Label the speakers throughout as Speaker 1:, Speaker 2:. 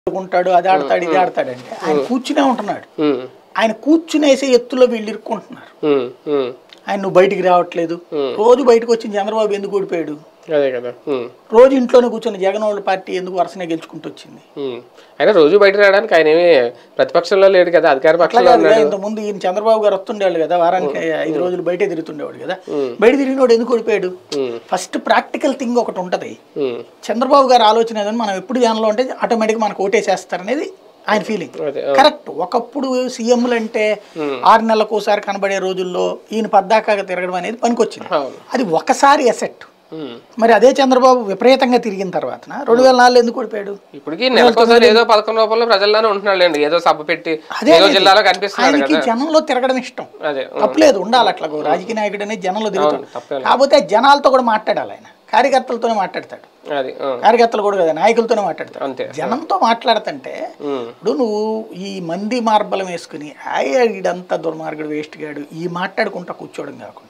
Speaker 1: ఆడుకుంటాడు అది ఆడతాడు ఇది ఆడతాడు అంటే ఆయన కూర్చునే ఉంటున్నాడు
Speaker 2: ఉమ్,
Speaker 1: ఆయన కూర్చునేసే ఎత్తులో వీళ్ళు ఇరుక్కుంటున్నారు
Speaker 2: ఉమ్, ఉమ్.
Speaker 1: ఆయన నువ్వు బయటికి రావట్లేదు రోజు బయటకు వచ్చిన చంద్రబాబు ఎందుకు ఓడిపోయాడు
Speaker 2: అదే కదా ఉమ్,
Speaker 1: రోజు ఇంట్లోనే కూర్చొని జగన్ వాళ్ళ పార్టీ ఎందుకు వరుసనే గెలుచుకుంటూ వచ్చింది
Speaker 2: ఉమ్. అయినా రోజు బయట రావడానికి ఆయన ఏమి ప్రతిపక్షంలో లేడు కదా అధికార
Speaker 1: అట్లా
Speaker 2: పక్షంలో
Speaker 1: కాదు
Speaker 2: ఉన్నాడు
Speaker 1: ఇంత ముందు ఈయన చంద్రబాబు గారు వస్తుండేవాళ్ళు కదా వారానికి ఐదు రోజులు బయటే తిరుగుతుండేవాడు కదా బయట తిరిగినోడు ఎందుకు ఓడిపోయాడు
Speaker 2: ఉమ్,
Speaker 1: ఫస్ట్ ప్రాక్టికల్ థింగ్ ఒకటి ఉంటది
Speaker 2: ఉమ్.
Speaker 1: చంద్రబాబు గారు ఆలోచన ఏదని మనం ఎప్పుడు జనంలో ఉంటే ఆటోమేటిక్ మనకు ఓటేసేస్తారనేది ఆయన ఫీలింగ్
Speaker 2: అదే
Speaker 1: కరెక్ట్ ఒకప్పుడు సీఎంలు అంటే ఆరు నెలలకు ఒకసారి కనబడే రోజుల్లో ఈయన పద్దాకాగా తిరగడం అనేది పనికొచ్చింది
Speaker 2: అవును
Speaker 1: అది ఒకసారి ఎసెట్
Speaker 2: ఉమ్.
Speaker 1: మరి అదే చంద్రబాబు విపరీతంగా తిరిగిన తర్వాత రెండు వేల నాలుగులో ఎందుకు ఓడిపోయాడు
Speaker 2: ఇప్పటికీ నెలకోసారి ఏదో పథకం రూపంలో ప్రజల్లోనే ఉంటున్నాడు ఏదో సభ పెట్టి
Speaker 1: అదే
Speaker 2: ఏదో
Speaker 1: అనేది.
Speaker 2: జిల్లాలో కనిపిస్తున్నాడు
Speaker 1: ఆయనకి
Speaker 2: కదా
Speaker 1: జనంలో తిరగడం ఇష్టం
Speaker 2: అదే ఉమ్,
Speaker 1: తప్పలేదు ఉండాలి అట్లా ఓ రాజకీయ నాయకుడు అనేది జనంలో తిరుగుతాడు
Speaker 2: తప్పేలేదు.
Speaker 1: కాకపోతే జనాలతో కూడా మాట్లాడాలి ఆయన కార్యకర్తలతోనే మాట్లాడతాడు
Speaker 2: అది ఉమ్,
Speaker 1: కార్యకర్తలు కూడా కదా నాయకులతోనే మాట్లాడతాడు
Speaker 2: అంతే
Speaker 1: జనంతో మాట్లాడుతుంటే
Speaker 2: ఉమ్,
Speaker 1: ఇప్పుడు నువ్వు ఈ మంది మార్బలం వేసుకుని అయ్య ఈడంతా దుర్మార్గుడు వేస్ట్ గాడు ఈ మాట్లాడుకుంటా కూర్చోవడం కాకుండా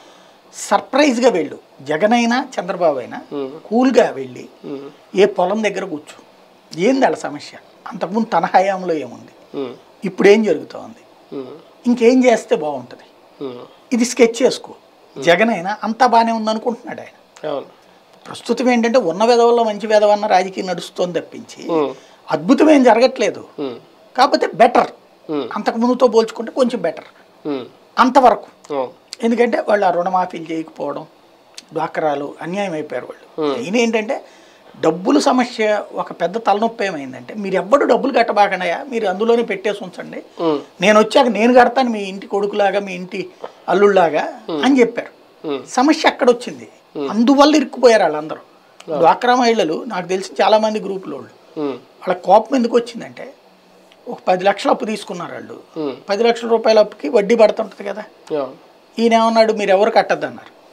Speaker 1: సర్ప్రైజ్గా వెళ్ళు జగన్ అయినా చంద్రబాబు అయినా కూల్గా వెళ్ళి
Speaker 2: ఉమ్,
Speaker 1: ఏ పొలం దగ్గర కూర్చో ఏంది వాళ్ళ సమస్య అంతకుముందు తన హయాంలో ఏముంది
Speaker 2: ఉమ్,
Speaker 1: ఇప్పుడు ఏం జరుగుతోంది
Speaker 2: ఉమ్,
Speaker 1: ఇంకేం చేస్తే బాగుంటుంది
Speaker 2: ఉమ్.
Speaker 1: ఇది స్కెచ్ చేసుకో జగన్ అయినా అంతా బాగానే ఉంది అనుకుంటున్నాడు ఆయన
Speaker 2: అవును
Speaker 1: ప్రస్తుతం ఏంటంటే ఉన్న విధవల్లో మంచి విధవన్న రాజకీయం నడుస్తోంది తప్పించి
Speaker 2: ఉమ్,
Speaker 1: అద్భుతం ఏం జరగట్లేదు
Speaker 2: ఉమ్,
Speaker 1: కాకపోతే బెటర్
Speaker 2: ఉమ్,
Speaker 1: అంతకు ముందుతో పోల్చుకుంటే కొంచెం బెటర్
Speaker 2: ఉమ్,
Speaker 1: అంతవరకు
Speaker 2: అవును
Speaker 1: ఎందుకంటే వాళ్ళు ఆ రుణమాఫీలు చేయకపోవడం డ్వాక్రాలు అన్యాయం అయిపోయారు వాళ్ళు ఈయన ఏంటంటే డబ్బులు సమస్య ఒక పెద్ద తలనొప్పి ఏమైందంటే మీరు ఎవ్వడు డబ్బులు కట్టబాకండియా మీరు అందులోనే పెట్టేసి ఉంచండి
Speaker 2: ఉమ్,
Speaker 1: నేను వచ్చాక నేను కడతాను మీ ఇంటి కొడుకులాగా మీ ఇంటి అల్లుళ్ళలాగా అని చెప్పారు
Speaker 2: ఉమ్,
Speaker 1: సమస్య అక్కడ వచ్చింది అందువల్ల ఇరుక్కుపోయారు వాళ్ళందరూ డ్వాక్రా మహిళలు నాకు తెలిసి చాలా మంది గ్రూపులో వాళ్ళు
Speaker 2: ఉమ్,
Speaker 1: వాళ్ళ కోపం ఎందుకు వచ్చిందంటే ఒక పది లక్షలు అప్పు తీసుకున్నారు వాళ్ళు
Speaker 2: ఉమ్,
Speaker 1: పది లక్షల రూపాయల అప్పుకి వడ్డీ పడుతుంటుంది కదా
Speaker 2: అవును
Speaker 1: ఈయన ఏమన్నాడు మీరు ఎవరు కట్టద్దు అన్నారు